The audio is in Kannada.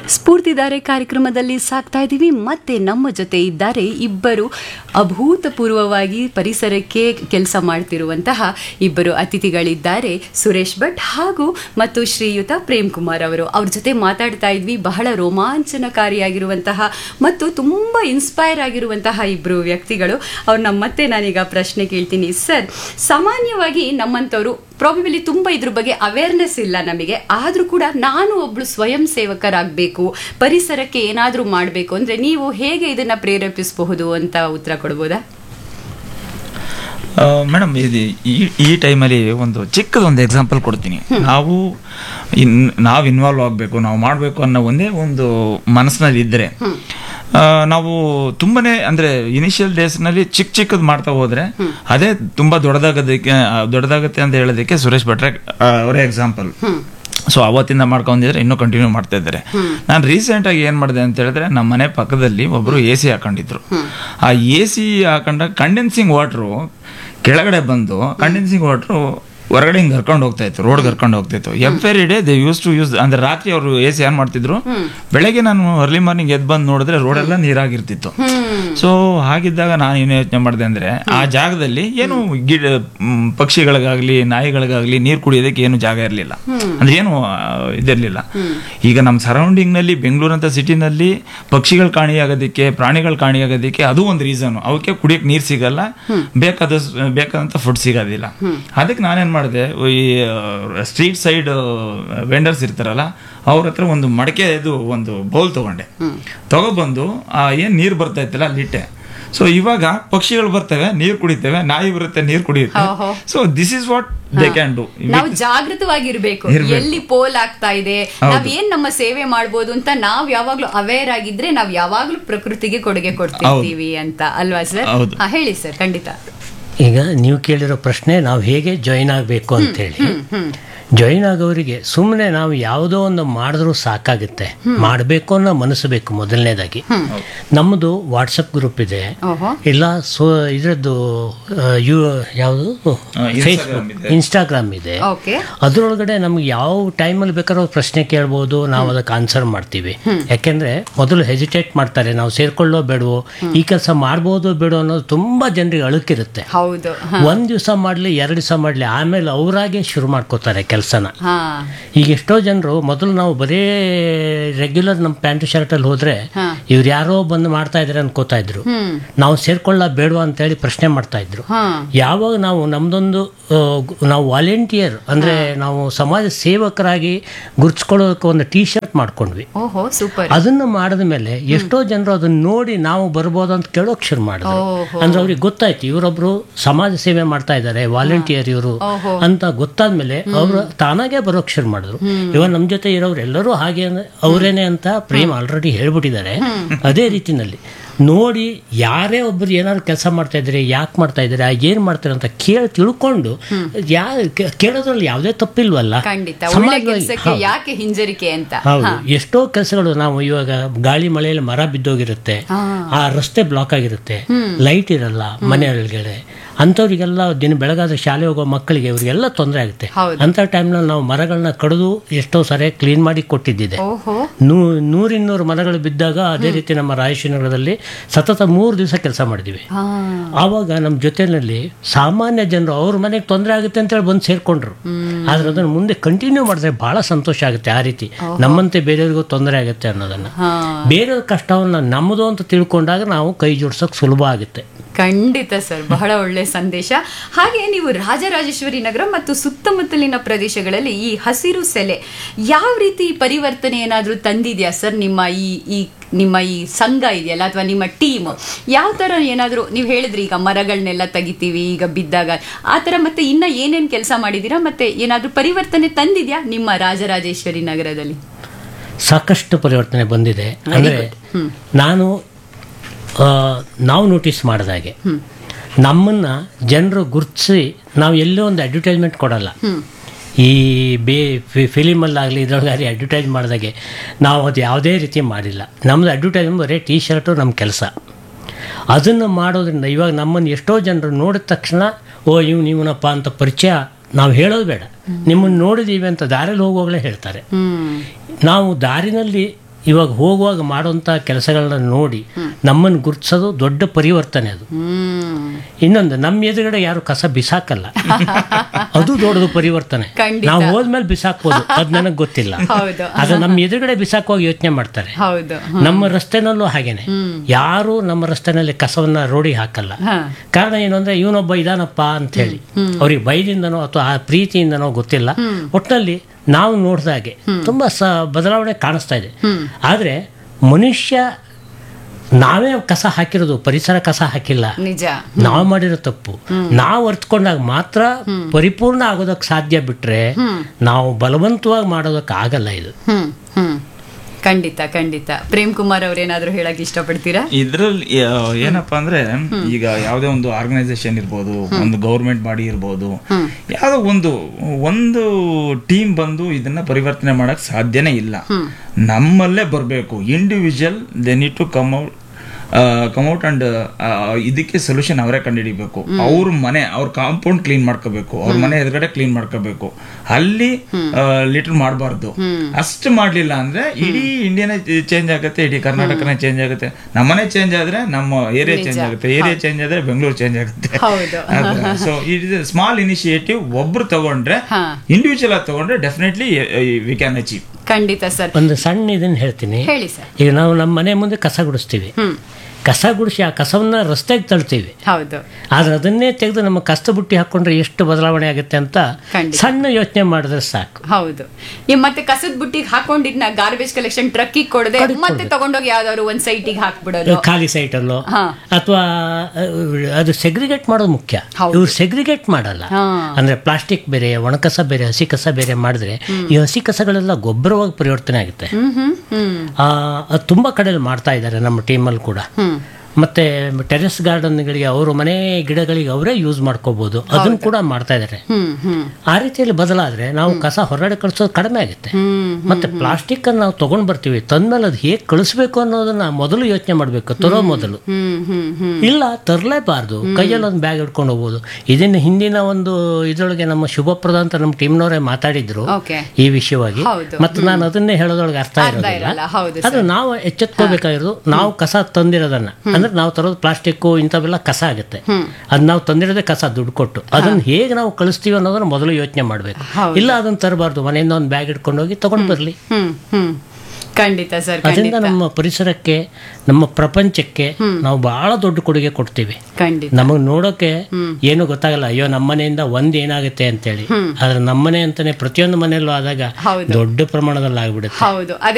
ಸ್ಫೂರ್ತಿದಾರೆ ಕಾರ್ಯಕ್ರಮದಲ್ಲಿ ಸಾಕ್ತಾ ಇದ್ದೀವಿ ಮತ್ತೆ ನಮ್ಮ ಜೊತೆ ಇದ್ದಾರೆ ಇಬ್ಬರು ಅಭೂತಪೂರ್ವವಾಗಿ ಪರಿಸರಕ್ಕೆ ಕೆಲಸ ಮಾಡ್ತಿರುವಂತಹ ಇಬ್ಬರು ಅತಿಥಿಗಳಿದ್ದಾರೆ ಸುರೇಶ್ ಭಟ್ ಹಾಗೂ ಮತ್ತು ಶ್ರೀಯುತ ಪ್ರೇಮ್ ಕುಮಾರ್ ಅವರು ಅವ್ರ ಜೊತೆ ಮಾತಾಡ್ತಾ ಇದ್ವಿ ಬಹಳ ರೋಮಾಂಚನಕಾರಿಯಾಗಿರುವಂತಹ ಮತ್ತು ತುಂಬ ಇನ್ಸ್ಪೈರ್ ಆಗಿರುವಂತಹ ಇಬ್ಬರು ವ್ಯಕ್ತಿಗಳು ಅವ್ರನ್ನ ಮತ್ತೆ ನಾನೀಗ ಪ್ರಶ್ನೆ ಕೇಳ್ತೀನಿ ಸರ್ ಸಾಮಾನ್ಯವಾಗಿ ನಮ್ಮಂಥವ್ರು ಪ್ರಾಬಬಲಿ ತುಂಬ ಇದ್ರ ಬಗ್ಗೆ ಅವೇರ್ನೆಸ್ ಇಲ್ಲ ನಮಗೆ ಆದರೂ ಕೂಡ ನಾನು ಒಬ್ಳು ಸ್ವಯಂ ಸೇವಕರಾಗಬೇಕು ಪರಿಸರಕ್ಕೆ ಏನಾದರೂ ಮಾಡಬೇಕು ಅಂದರೆ ನೀವು ಹೇಗೆ ಇದನ್ನ ಪ್ರೇರೇಪಿಸಬಹುದು ಅಂತ ಉತ್ತರ ಕೊಡ್ಬೋದಾ ಮೇಡಮ್ ಇದು ಈ ಈ ಟೈಮಲ್ಲಿ ಒಂದು ಚಿಕ್ಕದೊಂದು ಎಕ್ಸಾಂಪಲ್ ಕೊಡ್ತೀನಿ ನಾವು ಇನ್ ನಾವು ಇನ್ವಾಲ್ವ್ ಆಗಬೇಕು ನಾವು ಮಾಡಬೇಕು ಅನ್ನೋ ಒಂದೇ ಒಂದು ಮನಸ್ಸಿನಲ್ಲಿ ಇದ್ದರೆ ನಾವು ತುಂಬಾನೇ ಅಂದ್ರೆ ಇನಿಷಿಯಲ್ ಡೇಸ್ನಲ್ಲಿ ಚಿಕ್ಕ ಚಿಕ್ಕದ್ ಮಾಡ್ತಾ ಹೋದ್ರೆ ಅದೇ ತುಂಬಾ ದೊಡ್ಡದಾಗೋದಕ್ಕೆ ಆ, ದೊಡ್ಡದಾಗತ್ತೆ ಅಂತ ಹೇಳೋದಕ್ಕೆ ಸುರೇಶ್ ಭಟ್ರೆ ಆ, ಅವರೇ ಎಕ್ಸಾಂಪಲ್ ಸೊ ಅವತ್ತಿಂದ ಮಾಡ್ಕೊಂಡಿದ್ರೆ ಇನ್ನೂ ಕಂಟಿನ್ಯೂ ಮಾಡ್ತಾ ಇದ್ದಾರೆ ನಾನು ರೀಸೆಂಟ್ ಆಗಿ ಏನ್ ಮಾಡಿದೆ ಅಂತ ಹೇಳಿದ್ರೆ ನಮ್ಮ ಮನೆ ಪಕ್ಕದಲ್ಲಿ ಒಬ್ರು ಎ ಸಿ ಹಾಕೊಂಡಿದ್ರು ಆ ಎ ಸಿ ಹಾಕೊಂಡ ಕಂಡೆನ್ಸಿಂಗ್ ವಾಟ್ರು ಕೆಳಗಡೆ ಬಂದು ಕಂಡೆನ್ಸಿಂಗ್ ವಾಟ್ರು ಹೊರಗಡೆ ಹಿಂಗೆ ಕರ್ಕೊಂಡು ಹೋಗ್ತಾ ಇತ್ತು ರೋಡ್ ಕರ್ಕೊಂಡು ಹೋಗ್ತಾ ಇತ್ತು every day they use to use ಅಂದ್ರೆ ರಾತ್ರಿ ಅವರು ಎ ಸಿ ಆನ್ ಮಾಡ್ತಿದ್ರು ಬೆಳಗ್ಗೆ ನಾನು ಅರ್ಲಿ ಮಾರ್ನಿಂಗ್ ಎದ್ದು ಬಂದು ನೋಡಿದ್ರೆ ರೋಡೆಲ್ಲ ನೀರಾಗಿರ್ತಿತ್ತು ಸೊ ಹಾಗಿದ್ದಾಗ ನಾನು ಏನು ಯೋಚನೆ ಮಾಡಿದೆ ಅಂದ್ರೆ ಆ ಜಾಗದಲ್ಲಿ ಏನು ಗಿಡ ಮ್, ಪಕ್ಷಿಗಳಿಗಾಗ್ಲಿ ನಾಯಿಗಳಿಗಾಗ್ಲಿ ನೀರು ಕುಡಿಯೋದಕ್ಕೆ ಏನು ಜಾಗ ಇರಲಿಲ್ಲ ಅಂದ್ರೆ ಏನು ಆ, ಇದಿರ್ಲಿಲ್ಲ ಈಗ ನಮ್ಮ ಸರೌಂಡಿಂಗ್ ನಲ್ಲಿ ಬೆಂಗಳೂರಂತ ಸಿಟಿನಲ್ಲಿ ಪಕ್ಷಿಗಳು ಕಾಣಿಯಾಗೋದಕ್ಕೆ ಪ್ರಾಣಿಗಳು ಕಾಣಿಯಾಗೋದಕ್ಕೆ ಅದು ಒಂದು ರೀಸನ್ ಅವಕ್ಕೆ ಕುಡಿಯಕ್ಕೆ ನೀರು ಸಿಗಲ್ಲ ಬೇಕಾದ ಬೇಕಾದಂತ ಫುಡ್ ಸಿಗೋದಿಲ್ಲ ಅದಕ್ಕೆ ನಾನೇನ್ ಮಾಡಿದೆ ಈ ಸ್ಟ್ರೀಟ್ ಸೈಡ್ ವೆಂಡರ್ಸ್ ಇರ್ತಾರಲ್ಲ ಅವ್ರ ಹತ್ರ ಒಂದು ಮಡಕೆ ಇದು ಒಂದು ಬೌಲ್ ತಗೊಂಡೆ ತಗೊಬಂದು ಆ ಏನ್ ನೀರು ಬರ್ತಾ ಇತ್ತಲ್ಲ ಅಲ್ಲಿಟ್ಟೆ ಸೊ ಇವಾಗ ಪಕ್ಷಿಗಳು ಬರ್ತವೆ ನೀರು ಕುಡಿತೇವೆ ನಾಯಿ ಬರುತ್ತೆ ನೀರು ಕುಡಿಯುತ್ತೆ ಓಹೋ. So this is what they can do ನಾವು ಜಾಗೃತವಾಗಿರ್ಬೇಕು ಇರ್ಬೇಕು. ಎಲ್ಲಿ ಪೋಲ್ ಆಗ್ತಾ ಇದೆ ನಾವ್ ಏನ್ ನಮ್ಮ ಸೇವೆ ಮಾಡ್ಬೋದು ಅಂತ ನಾವ್ ಯಾವಾಗ್ಲೂ ಅವೇರ್ ಆಗಿದ್ರೆ ನಾವ್ ಯಾವಾಗ್ಲೂ ಪ್ರಕೃತಿಗೆ ಕೊಡುಗೆ ಕೊಡ್ತಿರ್ತೀವಿ ಅಂತ ಅಲ್ವಾ ಸರ್ ಹೌದು. ಹಾ, ಹೇಳಿ ಸರ್ ಖಂಡಿತ ಈಗ ನೀವು ಕೇಳಿರೋ ಪ್ರಶ್ನೆ ನಾವು ಹೇಗೆ ಜಾಯಿನ್ ಆಗಬೇಕು ಅಂತೇಳಿ ಜಾಯಿನ್ ಆಗೋರಿಗೆ ಸುಮ್ಮನೆ ನಾವು ಯಾವುದೋ ಒಂದು ಮಾಡಿದ್ರೂ ಸಾಕಾಗುತ್ತೆ ಮಾಡಬೇಕು ಅನ್ನೋ ಮನಸ್ಸು ಬೇಕು ಮೊದಲನೇದಾಗಿ ನಮ್ಮದು ವಾಟ್ಸಪ್ ಗ್ರೂಪ್ ಇದೆ ಓಹೋ ಇಲ್ಲ ಸೊ ಇದರದ್ದು ಯು ಯಾವುದು Instagram ಫೇಸ್ಬುಕ್ ಇದೆ. ಇನ್ಸ್ಟಾಗ್ರಾಮ್ ಇದೆ ಓಕೆ ಅದರೊಳಗಡೆ ನಮ್ಗೆ ಯಾವ ಟೈಮಲ್ಲಿ ಬೇಕಾದ್ರೂ ಪ್ರಶ್ನೆ ಕೇಳ್ಬೋದು ನಾವು ಅದಕ್ಕೆ ಆನ್ಸರ್ ಮಾಡ್ತೀವಿ ಯಾಕೆಂದ್ರೆ ಮೊದಲು ಹೆಸಿಟೇಟ್ ಮಾಡ್ತಾರೆ ನಾವು ಸೇರ್ಕೊಳ್ಳೋ ಬೇಡವೋ ಈ ಕೆಲಸ ಮಾಡ್ಬೋದು ಬೇಡೋ ಅನ್ನೋದು ತುಂಬಾ ಜನರಿಗೆ ಅಳುಕಿರುತ್ತೆ ಹೌದು ಒಂದ್ ದಿವಸ ಮಾಡ್ಲಿ ಎರಡು ದಿವಸ ಮಾಡ್ಲಿ ಆಮೇಲೆ ಅವರಾಗೆ ಶುರು ಮಾಡ್ಕೋತಾರೆ ಕೆಲಸನ ಹಾ ಈಗ ಎಷ್ಟೋ ಜನರು ಮೊದಲು ನಾವು ಬರೀ ರೆಗ್ಯುಲರ್ ನಮ್ಮ ಪ್ಯಾಂಟ್ ಶರ್ಟ್ ಅಲ್ಲಿ ಹೋದ್ರೆ ಹಾ. ಇವ್ರು ಯಾರೋ ಬಂದು ಮಾಡ್ತಾ ಇದಾರೆ ಅನ್ಕೋತಾ ಇದ್ರು ಹ್ಮ್ ನಾವು ಸೇರ್ಕೊಳ್ಳ ಬೇಡವಾ ಅಂತ ಹೇಳಿ ಪ್ರಶ್ನೆ ಮಾಡ್ತಾ ಇದ್ರು ಹಾ ಯಾವಾಗ ನಾವು ನಮ್ದೊಂದು ಆ, ಗು- ನಾವು ವಾಲಂಟಿಯರ್ ಅಂದ್ರೆ ನಾವು ಸಮಾಜ ಸೇವಕರಾಗಿ ಗುರ್ಸ್ಕೊಳ್ಳೋದಕ್ಕೆ ಒಂದು ಟೀ ಶರ್ಟ್ ಮಾಡ್ಕೊಂಡ್ವಿ ಓಹೋ ಸೂಪರ್ ಅದನ್ನ ಮಾಡಿದ ಮೇಲೆ ಎಷ್ಟೋ ಜನರು ಅದನ್ನ ನೋಡಿ ನಾವು ಬರ್ಬೋದು ಅಂತ ಕೇಳೋಕ್ ಶುರು ಮಾಡಿದ್ರು ಓಹೋ. ಅಂದ್ರೆ ಅವ್ರಿಗೆ ಗೊತ್ತಾಯ್ತು ಇವರೊಬ್ರು ಸಮಾಜ ಸೇವೆ ಮಾಡ್ತಾ ಇದ್ದಾರೆ ವಾಲಂಟಿಯರ್ ಇವರು ಓಹೋ. ಅಂತ ಗೊತ್ತಾದ್ಮೇಲೆ ಅವರು ತಾನಾಗೆ ಬರೋಕ್ ಶುರು ಮಾಡಿದ್ರು ಇವಾಗ ನಮ್ ಜೊತೆ ಇರೋರು ಎಲ್ಲರೂ ಹಾಗೆ ಅಂದ್ರೆ ಅವರೇನೆ ಅಂತ ಪ್ರೇಮ್ ಆಲ್ರೆಡಿ ಹೇಳ್ಬಿಟ್ಟಿದ್ದಾರೆ ಅದೇ ರೀತಿನಲ್ಲಿ ನೋಡಿ ಯಾರೇ ಒಬ್ರು ಏನಾದ್ರು ಕೆಲಸ ಮಾಡ್ತಾ ಇದ್ರೆ ಯಾಕೆ ಮಾಡ್ತಾ ಇದ್ದಾರೆ ಏನ್ ಮಾಡ್ತಾರೆ ಅಂತ ಕೇಳಿ ತಿಳ್ಕೊಂಡು ಯಾ ಕೇ- ಕೇಳೋದ್ರಲ್ಲಿ ಯಾವುದೇ ತಪ್ಪಿಲ್ವಲ್ಲ ಖಂಡಿತ ಒಳ್ಳೆ ಸಮಾಜವಾಗಿ- ಕೆಲಸಕ್ಕೆ ಹೌದು. ಯಾಕೆ ಹಿಂಜರಿಕೆ ಅಂತ ಹೌದು ಎಷ್ಟೋ ಕೆಲಸಗಳು ನಾವು ಇವಾಗ ಗಾಳಿ ಮಳೆಯಲ್ಲಿ ಮರ ಬಿದ್ದೋಗಿರುತ್ತೆ ಹಾ. ಆ ರಸ್ತೆ ಬ್ಲಾಕ್ ಆಗಿರುತ್ತೆ ಲೈಟ್ ಇರಲ್ಲ ಮನೆ ಒಳಗಡೆ ಅಂಥವ್ರಿಗೆಲ್ಲ ದಿನ ಬೆಳಗಾದ್ರೆ ಶಾಲೆ ಹೋಗೋ ಮಕ್ಕಳಿಗೆ ಇವರಿಗೆಲ್ಲ ತೊಂದರೆ ಆಗುತ್ತೆ ಹೌದು. ಅಂಥ ಟೈಮ್ನಲ್ಲಿ ನಾವು ಮರಗಳನ್ನ ಕಡಿದು ಎಷ್ಟೋ ಸರಿ ಕ್ಲೀನ್ ಮಾಡಿ ಕೊಟ್ಟಿದ್ದಿದೆ ಓಹೋ ನೂ ನೂರಿನ್ನೂರು ಮರಗಳು ಬಿದ್ದಾಗ ಅದೇ ರೀತಿ ನಮ್ಮ ರಾಯಶ್ರೀನಗರದಲ್ಲಿ ಸತತ ಮೂರು ದಿವಸ ಕೆಲಸ ಮಾಡಿದ್ವಿ ಹಾ ಆವಾಗ ನಮ್ಮ ಜೊತೆನಲ್ಲಿ ಸಾಮಾನ್ಯ ಜನರು ಅವ್ರ ಮನೆಗೆ ತೊಂದರೆ ಆಗುತ್ತೆ ಅಂತ ಹೇಳಿ ಬಂದು ಸೇರ್ಕೊಂಡ್ರು ಆದ್ರೆ ಅದನ್ನು ಮುಂದೆ ಕಂಟಿನ್ಯೂ ಮಾಡಿದ್ರೆ ಬಹಳ ಸಂತೋಷ ಆಗುತ್ತೆ ಆ ರೀತಿ ನಮ್ಮಂತೆ ಬೇರೆಯವ್ರಿಗೂ ತೊಂದರೆ ಆಗುತ್ತೆ ಅನ್ನೋದನ್ನ ಹಾ ಬೇರೆಯವ್ರ ಕಷ್ಟವನ್ನ ನಮ್ಮದು ಅಂತ ತಿಳ್ಕೊಂಡಾಗ ನಾವು ಕೈ ಜೋಡ್ಸೋಕೆ ಸುಲಭ ಆಗುತ್ತೆ ಖಂಡಿತ ಸರ್ ಬಹಳ ಒಳ್ಳೆ ಸಂದೇಶ ಹಾಗೆ ನೀವು ರಾಜರಾಜೇಶ್ವರಿ ನಗರ ಮತ್ತು ಸುತ್ತಮುತ್ತಲಿನ ಪ್ರದೇಶಗಳಲ್ಲಿ ಈ ಹಸಿರು ಸೆಲೆ ಯಾವ ರೀತಿ ಪರಿವರ್ತನೆ ಏನಾದರೂ ತಂದಿದ್ಯಾ ಸರ್ ನಿಮ್ಮ ಈ ಈ ನಿಮ್ಮ ಈ ಸಂಘ ಇದೆಯಲ್ಲ ಅಥವಾ ನಿಮ್ಮ ಟೀಮ್ ಯಾವ ಥರ ಏನಾದರೂ ನೀವು ಹೇಳಿದ್ರಿ ಈಗ ಮರಗಳನ್ನೆಲ್ಲ ತೆಗಿತೀವಿ ಈಗ ಬಿದ್ದಾಗ ಆ ಥರ ಮತ್ತೆ ಇನ್ನ ಏನೇನು ಕೆಲಸ ಮಾಡಿದ್ದೀರಾ ಮತ್ತೆ ಏನಾದರೂ ಪರಿವರ್ತನೆ ತಂದಿದ್ಯಾ ನಿಮ್ಮ ರಾಜರಾಜೇಶ್ವರಿ ನಗರದಲ್ಲಿ ಸಾಕಷ್ಟು ಪರಿವರ್ತನೆ ಬಂದಿದೆ ಅಂದ್ರೆ ನಾನು ಆ, ನಾವು ನೋಟಿಸ್ ಮಾಡಿದಾಗೆ ನಮ್ಮನ್ನ ಜನರು ಗುರುತಿಸಿ ನಾವು ಎಲ್ಲೋ ಒಂದು ಅಡ್ವರ್ಟೈಸ್ಮೆಂಟ್ ಕೊಡಲ್ಲ ಈ ಬೇ ಫಿಲಿಮಲ್ಲಾಗಲಿ ಇದ್ರೊಳಗಾರಿ ಅಡ್ವರ್ಟೈಸ್ ಮಾಡಿದಾಗೆ ನಾವು ಅದು ಯಾವುದೇ ರೀತಿ ಮಾಡಿಲ್ಲ ನಮ್ಮದು ಅಡ್ವರ್ಟೈಸ್ಮೆಂಟ್ ಬರೀ ಟೀ ಶರ್ಟು ನಮ್ಮ ಕೆಲಸ ಅದನ್ನು ಮಾಡೋದ್ರಿಂದ ಇವಾಗ ನಮ್ಮನ್ನು ಎಷ್ಟೋ ಜನರು ನೋಡಿದ ತಕ್ಷಣ ಓ ಇವ್ ನೀವನಪ್ಪ ಅಂತ ಪರಿಚಯ ನಾವು ಹೇಳೋದು ಬೇಡ ನಿಮ್ಮನ್ನು ನೋಡಿದೀವಿ ಅಂತ ದಾರಿಯಲ್ಲಿ ಹೋಗುವಾಗಲೇ ಹೇಳ್ತಾರೆ ಹ್ಮ್ ನಾವು ದಾರಿನಲ್ಲಿ ಇವಾಗ ಹೋಗುವಾಗ ಮಾಡುವಂಥ ಕೆಲಸಗಳನ್ನ ನೋಡಿ ನಮ್ಮನ್ನು ಗುರುತಿಸೋದು ದೊಡ್ಡ ಪರಿವರ್ತನೆ ಅದು ಹ್ಮ್ ಇನ್ನೊಂದು ನಮ್ಮ ಎದುರುಗಡೆ ಯಾರು ಕಸ ಬಿಸಾಕಲ್ಲ ಅದು ದೊಡ್ಡದು ಪರಿವರ್ತನೆ ಖಂಡಿತ. ನಾವು ಹೋದ್ಮೇಲೆ ಬಿಸಾಕ್ಬೋದು ಅದು ನನಗೆ ಗೊತ್ತಿಲ್ಲ ಹೌದು ಅದು ನಮ್ಮ ಎದುರುಗಡೆ ಬಿಸಾಕುವಾಗ ಯೋಚನೆ ಮಾಡ್ತಾರೆ ಹೌದು ನಮ್ಮ ರಸ್ತೆನಲ್ಲೂ ಹಾಗೇನೆ ಯಾರು ನಮ್ಮ ರಸ್ತೆನಲ್ಲಿ ಕಸವನ್ನ ರೋಡಿ ಹಾಕಲ್ಲ ಹಾ ಕಾರಣ ಏನು ಅಂದ್ರೆ ಇವನೊಬ್ಬ ಇದಾನಪ್ಪ ಅಂತ ಹೇಳಿ ಅವ್ರಿಗೆ ಭಯದಿಂದನೋ ಅಥವಾ ಆ ಪ್ರೀತಿಯಿಂದನೋ ಗೊತ್ತಿಲ್ಲ ಒಟ್ಟಿನಲ್ಲಿ ನಾವು ನೋಡಿದಾಗೆ ತುಂಬಾ ಸ ಬದಲಾವಣೆ ಕಾಣಿಸ್ತಾ ಇದೆ ಆದ್ರೆ ಮನುಷ್ಯ ನಾವೇ ಕಸ ಹಾಕಿರೋದು ಪರಿಸರ ಕಸ ಹಾಕಿಲ್ಲ ನಿಜ ನಾವು ಮಾಡಿರೋ ತಪ್ಪು ನಾವು ಅರ್ತ್ಕೊಂಡಾಗ ಮಾತ್ರ ಪರಿಪೂರ್ಣ ಆಗೋದಕ್ಕೆ ಸಾಧ್ಯ ಬಿಟ್ರೆ ನಾವು ಬಲವಂತವಾಗಿ ಮಾಡೋದಕ್ಕೆ ಆಗಲ್ಲ ಇದು ಹ್ಮ್ ಹ್ಮ್ ಖಂಡಿತ ಖಂಡಿತ ಪ್ರೇಮ್ ಕುಮಾರ್ ಅವ್ರೇನಾದ್ರೂ ಹೇಳಕ್ ಇಷ್ಟಪಡ್ತೀರಾ ಇದ್ರಲ್ಲಿ ಆ, ಏನಪ್ಪಾ ಅಂದ್ರೆ ಈಗ ಯಾವುದೇ ಒಂದು ಆರ್ಗನೈಸೇಷನ್ ಇರ್ಬೋದು ಒಂದು ಗೌರ್ಮೆಂಟ್ ಬಾಡಿ ಇರ್ಬೋದು ಯಾವುದೋ ಒಂದು ಒಂದು ಟೀಮ್ ಬಂದು ಇದನ್ನ ಪರಿವರ್ತನೆ ಮಾಡಕ್ ಸಾಧ್ಯನೇ ಇಲ್ಲ ನಮ್ಮಲ್ಲೇ ಬರಬೇಕು individual they need to come out come out and ಇದಕ್ಕೆ ಸೊಲ್ಯೂಷನ್ ಅವರೇ ಕಂಡುಹಿಡಿಬೇಕು ಅವ್ರ ಮನೆ ಅವ್ರ ಕಾಂಪೌಂಡ್ ಕ್ಲೀನ್ ಮಾಡ್ಕೋಬೇಕು ಅವ್ರ ಮನೆ ಎದುರುಗಡೆ ಕ್ಲೀನ್ ಮಾಡ್ಕೋಬೇಕು ಅಲ್ಲಿ ಲಿಟರ್ ಮಾಡಬಾರ್ದು ಅಷ್ಟು ಮಾಡ್ಲಿಲ್ಲ ಅಂದ್ರೆ ಇಡೀ ಇಂಡಿಯಾನೇ ಚೇಂಜ್ ಆಗುತ್ತೆ ಇಡೀ ಕರ್ನಾಟಕನೇ ಚೇಂಜ್ ಆಗುತ್ತೆ ನಮ್ಮನೆ ಚೇಂಜ್ ಆದ್ರೆ ನಮ್ಮ ಏರಿಯಾ ಚೇಂಜ್ ಆಗುತ್ತೆ ಏರಿಯಾ ಚೇಂಜ್ ಆದ್ರೆ ಬೆಂಗಳೂರು ಚೇಂಜ್ ಆಗುತ್ತೆ ಹೌದು so it is small initiative ಒಬ್ರು ತಗೊಂಡ್ರೆ ಹಾ. ಇಂಡಿವಿಜುವಲ್ ಆಗಿ ತಗೊಂಡ್ರೆ ಡೆಫಿನೆಟ್ಲಿ ವಿ ಕ್ಯಾನ್ ಅಚೀವ್ ಖಂಡಿತ ಸರ್ ಒಂದು ಸಣ್ಣ ಇದನ್ನ ಹೇಳ್ತೀನಿ ಹೇಳಿ ಸರ್ ಈಗ ನಾವು ನಮ್ಮ ಮನೆ ಮುಂದೆ ಕಸ ಗುಡಿಸ್ತೀವಿ ಹ್ಮ್ ಕಸ ಗುಡಿಸಿ ಆ ಕಸವನ್ನ ರಸ್ತೆಗೆ ತಳ್ತೀವಿ ಹೌದು ಆದ್ರೆ ಅದನ್ನೇ ತೆಗೆದು ನಮ್ಮ ಕಷ್ಟ ಬುಟ್ಟಿ ಹಾಕೊಂಡ್ರೆ ಎಷ್ಟು ಬದಲಾವಣೆ ಆಗುತ್ತೆ ಅಂತ ಖಂಡಿತ. ಸಣ್ಣ ಯೋಚನೆ ಮಾಡಿದ್ರೆ ಸಾಕು ಹೌದು ನೀವು ಮತ್ತೆ ಕಸದ ಬುಟ್ಟಿಗೆ ಹಾಕೊಂಡಿದ್ನ ಗಾರ್ಬೇಜ್ ಕಲೆಕ್ಷನ್ ಟ್ರಕ್ಕಿಗೆ ಕೊಡದೆ ಮತ್ತೆ ತಗೊಂಡೋಗಿ ಯಾವ್ದಾದ್ರು ಒಂದ್ ಸೈಟಿಗೆ ಹಾಕ್ಬಿಡೋದು ಖಾಲಿ ಸೈಟಲ್ಲೋ ಹಾ. ಅಥವಾ ಅದು ಸೆಗ್ರಿಗೇಟ್ ಮಾಡೋದು ಮುಖ್ಯ ಹೌದು. ಇವ್ರು ಸೆಗ್ರಿಗೇಟ್ ಮಾಡಲ್ಲ ಹಾ. ಅಂದ್ರೆ ಪ್ಲಾಸ್ಟಿಕ್ ಬೇರೆ ಒಣಕಸ ಬೇರೆ ಹಸಿ ಕಸ ಬೇರೆ ಮಾಡಿದ್ರೆ ಈ ಹಸಿ ಕಸಗಳೆಲ್ಲ ಗೊಬ್ಬರವಾಗಿ ಪರಿವರ್ತನೆ ಆಗುತ್ತೆ ಹ್ಮ್ ಹ್ಮ್ ಹ್ಮ್ ಆ, ಅದು ತುಂಬಾ ಕಡೆಯಲ್ಲಿ ಮಾಡ್ತಾ ಇದ್ದಾರೆ ನಮ್ಮ ಟೀಮಲ್ಲಿ ಕೂಡ ಹ್ಮ್ ಮತ್ತೆ ಟೆರೆಸ್ ಗಾರ್ಡನ್ಗಳಿಗೆ ಅವರು ಮನೆ ಗಿಡಗಳಿಗೆ ಅವರೇ ಯೂಸ್ ಮಾಡ್ಕೋಬಹುದು ಅದನ್ನು ಕೂಡ ಮಾಡ್ತಾ ಇದ್ದಾರೆ ಹ್ಮ್ ಹ್ಮ್ ಆ ರೀತಿಯಲ್ಲಿ ಬದಲಾದ್ರೆ ನಾವು ಕಸ ಹೊರಗಡೆ ಕಳಿಸೋದು ಕಡಿಮೆ ಆಗುತ್ತೆ ಹ್ಮ್ ಮತ್ತೆ ಪ್ಲಾಸ್ಟಿಕ್ ಅನ್ನು ನಾವು ತಗೊಂಡ್ ಬರ್ತೀವಿ ತಂದ್ಮೇಲೆ ಅದು ಹೇಗೆ ಕಳಿಸ್ಬೇಕು ಅನ್ನೋದನ್ನ ಮೊದಲು ಯೋಚನೆ ಮಾಡಬೇಕು ತರೋ ಮೊದಲು ಹ್ಮ್ ಹ್ಮ್ ಹ್ಮ್ ಇಲ್ಲ ತರಲೇಬಾರ್ದು ಕೈಯಲ್ಲಿ ಒಂದು ಬ್ಯಾಗ್ ಹಿಡ್ಕೊಂಡು ಹೋಗ್ಬೋದು ಇದನ್ನ ಹಿಂದಿನ ಒಂದು ಇದರೊಳಗೆ ನಮ್ಮ ಶುಭಪ್ರದ ಅಂತ ನಮ್ಮ ಟೀಮ್ನವರೇ ಮಾತಾಡಿದ್ರು ಓಕೆ ಈ ವಿಷಯವಾಗಿ ಹೌದು. ಮತ್ತೆ ನಾನು ಅದನ್ನೇ ಹೇಳೋದ್ರೊಳಗೆ ಅರ್ಥ ಅರ್ಥ ಇರೋದಿಲ್ಲ ಇರಲ್ಲ ಹೌದು ಅದು ನಾವು ಎಚ್ಚೆತ್ಕೋಬೇಕಾಗಿರೋದು ನಾವು ಕಸ ತಂದಿರೋದನ್ನ ಅಂದ್ರೆ ನಾವು ತರೋದು ಪ್ಲಾಸ್ಟಿಕ್ ಇಂಥವೆಲ್ಲ ಕಸ ಆಗುತ್ತೆ ಅದ್ ನಾವು ತಂದಿರೋದೇ ಕಸ ದುಡ್ಡು ಕೊಟ್ಟು ಅದನ್ನ ಹೇಗೆ ನಾವು ಕಳಿಸ್ತೀವಿ ಅನ್ನೋದನ್ನ ಮೊದಲು ಯೋಚನೆ ಮಾಡಬೇಕು ಹೌದು. ಇಲ್ಲ ಅದನ್ನ ತರಬಾರ್ದು ಮನೆಯಿಂದ ಒಂದು ಬ್ಯಾಗ್ ಇಟ್ಕೊಂಡು ಹೋಗಿ ತಗೊಂಡ್ ಬರ್ಲಿ ಹ್ಮ್ ಹ್ಮ್ ಖಂಡಿತ ಸರ್ ಅದರಿಂದ ಖಂಡಿತ ನಮ್ಮ ಪರಿಸರಕ್ಕೆ ನಮ್ಮ ಪ್ರಪಂಚಕ್ಕೆ ನಾವು ಬಹಳ ದೊಡ್ಡ ಕೊಡುಗೆ ಕೊಡ್ತೀವಿ ಖಂಡಿತ ನಮಗ್ ನೋಡೋಕೆ ಏನು ಗೊತ್ತಾಗಲ್ಲ ಅಯ್ಯೋ ನಮ್ಮ ಮನೆಯಿಂದ ಒಂದ್ ಏನಾಗುತ್ತೆ ಅಂತೇಳಿ ಆದ್ರೆ ನಮ್ಮನೆ ಅಂತಾನೆ ಪ್ರತಿಯೊಂದು ಮನೆಯಲ್ಲೂ ಆದಾಗ ಹೌದು. ದೊಡ್ಡ ಪ್ರಮಾಣದಲ್ಲಿ ಆಗ್ಬಿಡುತ್ತೆ ಹೌದು ಅದೇ